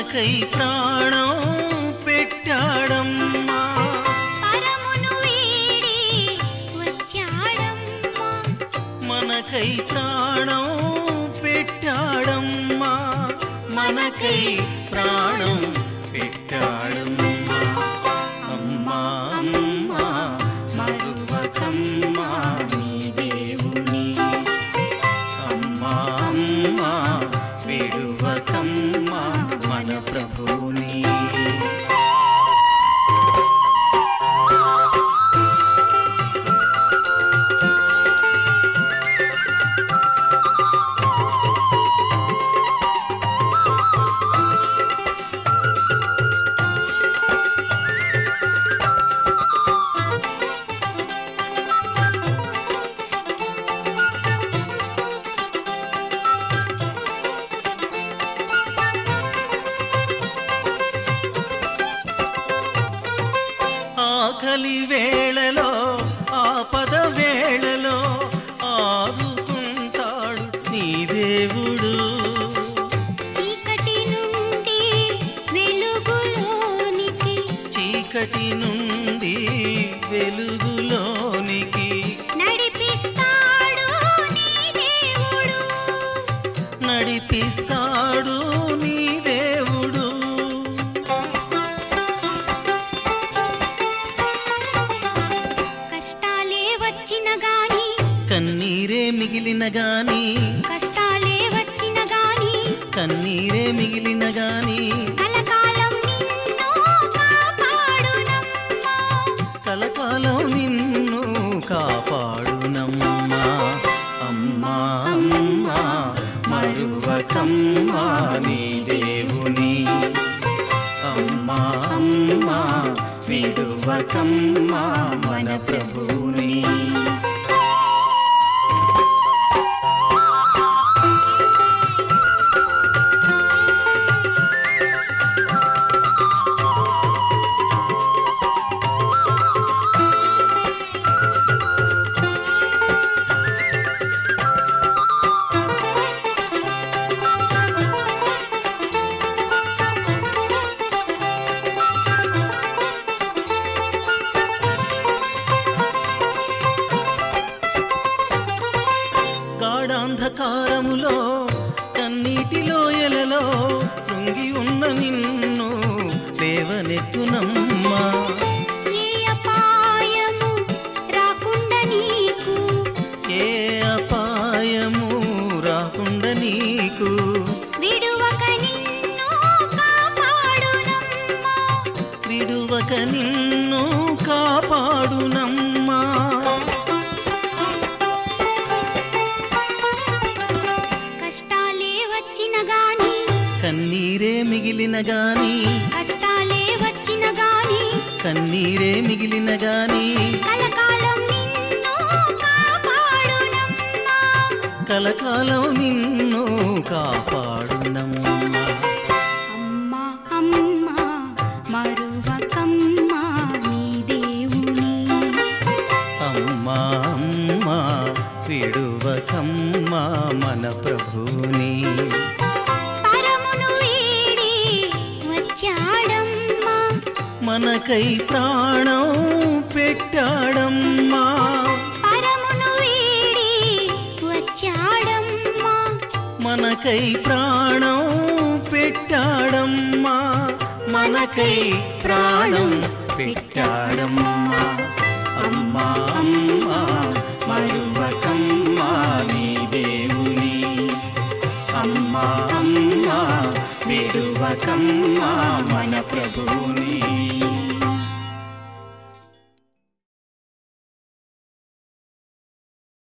మనకై ప్రాణం పెట్టాడమ్మా పరమును వీడి వచ్చాడమ్మా మనకై ప్రాణం పెట్టాడమ్మా మనకై ప్రాణం పెట్టాడమ్మా అమ్మా అమ్మా మరువకమ్మా నీ దేవుని అమ్మా అమ్మా విడువకమ్మా మన ప్రభుని ఆకలి వేళలో ఆపద వేళలో ఆదుకుంటాడు నీ దేవుడు చీకటి నుండి వెలుగులోనికి చీకటి నుండి వెలుగులోనికి నడిపిస్తాడు నీ దేవుడు నడిపిస్తాడు నీ దేవుడు కష్టాలే వచ్చిన గాని కన్నీరే మిగిలిన గాని కష్టాలే వచ్చిన గాని కన్నీరే మిగిలిన గాని కలకాలం నిన్ను కాపాడునమ్మా కలకాలం నిన్ను కాపాడునమ్మా అమ్మా అమ్మా మరువకమ్మా నీ దేవుని అమ్మా అమ్మా విడువకమ్మా మన ప్రభుని గాఢాంధకారములో కన్నీటిలో ఎలలో కృంగి ఉన్న నిన్ను లేవనెత్తునమ్మా ఏ అపాయము రాకుండా నీకు ఏ అపాయము రాకుండా నీకు విడువక నిన్ను కాపాడునమ్మా విడువక నిన్ను కాపాడునమ్మా కష్టాలే వచ్చిన గాని కన్నీరే మిగిలిన గాని కష్టాలే వచ్చిన గాని కన్నీరే మిగిలిన గాని కలకాలం నిన్ను కాపాడునమ్మా కలకాలం నిన్ను కాపాడునమ్మా అమ్మా అమ్మా మరువకమ్మా నీ దేవుని అమ్మా అమ్మా విడువకమ్మా మన ప్రభుని పరమును వీడి వచ్చాడమ్మా మనకై ప్రాణం పెట్టాడమ్మా పరమును వీడి వచ్చాడమ్మా మనకై ప్రాణం పెట్టాడమ్మా మనకై ప్రాణం పెట్టాడమ్మా అమ్మా అమ్మా మరువకమ్మా నీ దేవుని అమ్మా అమ్మా విడువకమ్మా మన ప్రభుని